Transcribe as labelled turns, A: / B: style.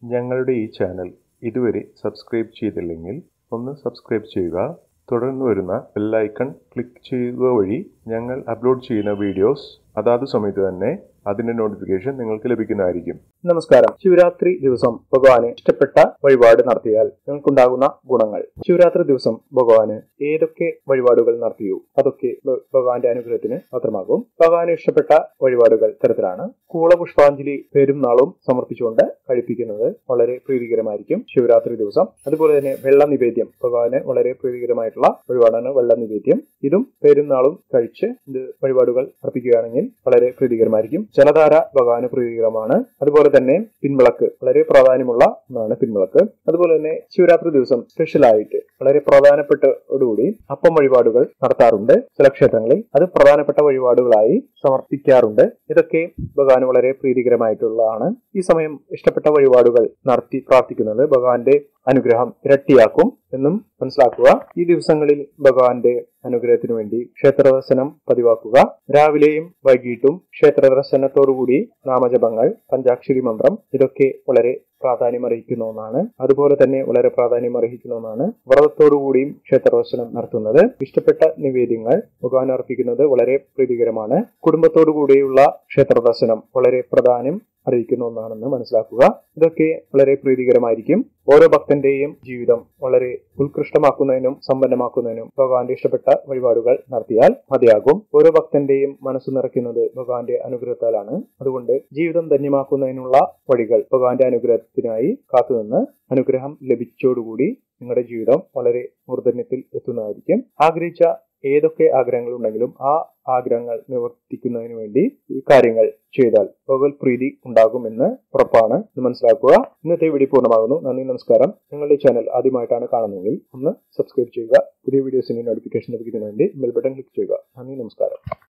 A: ഞങ്ങളുടെ ഈ ചാനൽ ഇതുവരെ സബ്സ്ക്രൈബ് ചെയ്തില്ലെങ്കിൽ ഒന്ന് സബ്സ്ക്രൈബ് ചെയ്യുക തുടർന്ന് വരുന്ന ബെല്ലൈക്കൺ ക്ലിക്ക് ചെയ്യുക വഴി ഞങ്ങൾ അപ്ലോഡ് ചെയ്യുന്ന വീഡിയോസ് അതാത് സമയത്ത് തന്നെ അതിന്റെ നോട്ടിഫിക്കേഷൻ നിങ്ങൾക്ക് ലഭിക്കുന്നതായിരിക്കും
B: നമസ്കാരം ശിവരാത്രി ദിവസം ഭഗവാന് ഇഷ്ടപ്പെട്ട വഴിപാട് നടത്തിയാൽ നിങ്ങൾക്കുണ്ടാകുന്ന ഗുണങ്ങൾ ശിവരാത്രി ദിവസം ഭഗവാന് ഏതൊക്കെ വഴിപാടുകൾ നടത്തിയോ അതൊക്കെ ഭ- ഭഗവാന്റെ അനുഗ്രഹത്തിന് മാത്രമാകും ഭഗവാന് ഇഷ്ടപ്പെട്ട വഴിപാടുകൾ തരത്തിലാണ് കൂളപുഷ്പാഞ്ജലി പെരുന്നാളും സമർപ്പിച്ചുകൊണ്ട് കഴിപ്പിക്കുന്നത് വളരെ പ്രീതികരമായിരിക്കും ശിവരാത്രി ദിവസം അതുപോലെ തന്നെ വെള്ള നിവേദ്യം ഭഗവാന് വളരെ പ്രീതികരമായിട്ടുള്ള വഴിപാടാണ് വെള്ള നിവേദ്യം ഇതും പെരുന്നാളും കഴിച്ച് ഇത് വഴിപാടുകൾ അർപ്പിക്കുകയാണെങ്കിൽ വളരെ പ്രീതികരമായിരിക്കും ജലധാര ഭഗവാന് പ്രീതികരമാണ് അതുപോലെ തന്നെ പിൻവിളക്ക് വളരെ പ്രാധാന്യമുള്ള ഒന്നാണ് പിൻവിളക്ക് അതുപോലെ തന്നെ ശിവരാത്രി ദിവസം സ്പെഷ്യൽ ആയിട്ട് വളരെ പ്രധാനപ്പെട്ടോടുകൂടി അപ്പം വഴിപാടുകൾ നടത്താറുണ്ട് ചില ക്ഷേത്രങ്ങളിൽ അത് പ്രധാനപ്പെട്ട വഴിപാടുകളായി സമർപ്പിക്കാറുണ്ട് ഇതൊക്കെ ഭഗവാന് വളരെ പ്രീതികരമായിട്ടുള്ളതാണ് ഈ സമയം ഇഷ്ടപ്പെട്ട വഴിപാടുകൾ നടത്തി പ്രാർത്ഥിക്കുന്നത് ഭഗവാന്റെ അനുഗ്രഹം ഇരട്ടിയാക്കും എന്നും മനസ്സിലാക്കുക ഈ ദിവസങ്ങളിൽ ഭഗവാന്റെ അനുഗ്രഹത്തിനു വേണ്ടി ക്ഷേത്രദർശനം പതിവാക്കുക രാവിലെയും വൈകിട്ടും ക്ഷേത്ര ദർശനത്തോടുകൂടി നാമജപങ്ങൾ പഞ്ചാക്ഷരി മന്ത്രം ഇതൊക്കെ വളരെ പ്രാധാന്യം അർഹിക്കുന്ന ഒന്നാണ് അതുപോലെ തന്നെ വളരെ പ്രാധാന്യം അർഹിക്കുന്ന ഒന്നാണ് വ്രതത്തോടുകൂടിയും ക്ഷേത്ര ദർശനം നടത്തുന്നത് ഇഷ്ടപ്പെട്ട നിവേദ്യങ്ങൾ ഭഗവാൻ അർപ്പിക്കുന്നത് വളരെ പ്രീതികരമാണ് കുടുംബത്തോടു കൂടിയുള്ള ക്ഷേത്ര ദർശനം വളരെ പ്രാധാന്യം അറിയിക്കുന്ന ഒന്നാണെന്ന് മനസ്സിലാക്കുക ഇതൊക്കെ വളരെ പ്രീതികരമായിരിക്കും ഓരോ ഭക്തന്റെയും ജീവിതം വളരെ ഉത്കൃഷ്ടമാക്കുന്നതിനും സമ്പന്നമാക്കുന്നതിനും ഭഗവാന്റെ ഇഷ്ടപ്പെട്ട വഴിപാടുകൾ നടത്തിയാൽ മതിയാകും ഓരോ ഭക്തന്റെയും മനസ്സ് നിറയ്ക്കുന്നത് ഭഗവാന്റെ അനുഗ്രഹത്താലാണ് അതുകൊണ്ട് ജീവിതം ധന്യമാക്കുന്നതിനുള്ള വഴികൾ ഭഗവാന്റെ അനുഗ്രഹത്തിനായി കാത്തുനിന്ന് അനുഗ്രഹം ലഭിച്ചോടുകൂടി നിങ്ങളുടെ ജീവിതം വളരെ മൂർധന്യത്തിൽ എത്തുന്നതായിരിക്കും ആഗ്രഹിച്ച ഏതൊക്കെ ആഗ്രഹങ്ങൾ ഉണ്ടെങ്കിലും ആ ആഗ്രഹങ്ങൾ നിവർത്തിക്കുന്നതിന് വേണ്ടി ഈ കാര്യങ്ങൾ ചെയ്താൽ ഭഗവത് പ്രീതി ഉണ്ടാകുമെന്ന് ഉറപ്പാണ് ഇത് മനസ്സിലാക്കുക ഇന്നത്തെ വീഡിയോ പൂർണ്ണമാകുന്നു നന്ദി നമസ്കാരം നിങ്ങളുടെ ചാനൽ ആദ്യമായിട്ടാണ് കാണുന്നതെങ്കിൽ ഒന്ന് സബ്സ്ക്രൈബ് ചെയ്യുക പുതിയ വീഡിയോസിന്റെ നോട്ടിഫിക്കേഷൻ ലഭിക്കുന്നതിന് വേണ്ടി ബെൽ ബട്ടൺ ക്ലിക്ക് ചെയ്യുക നന്ദി നമസ്കാരം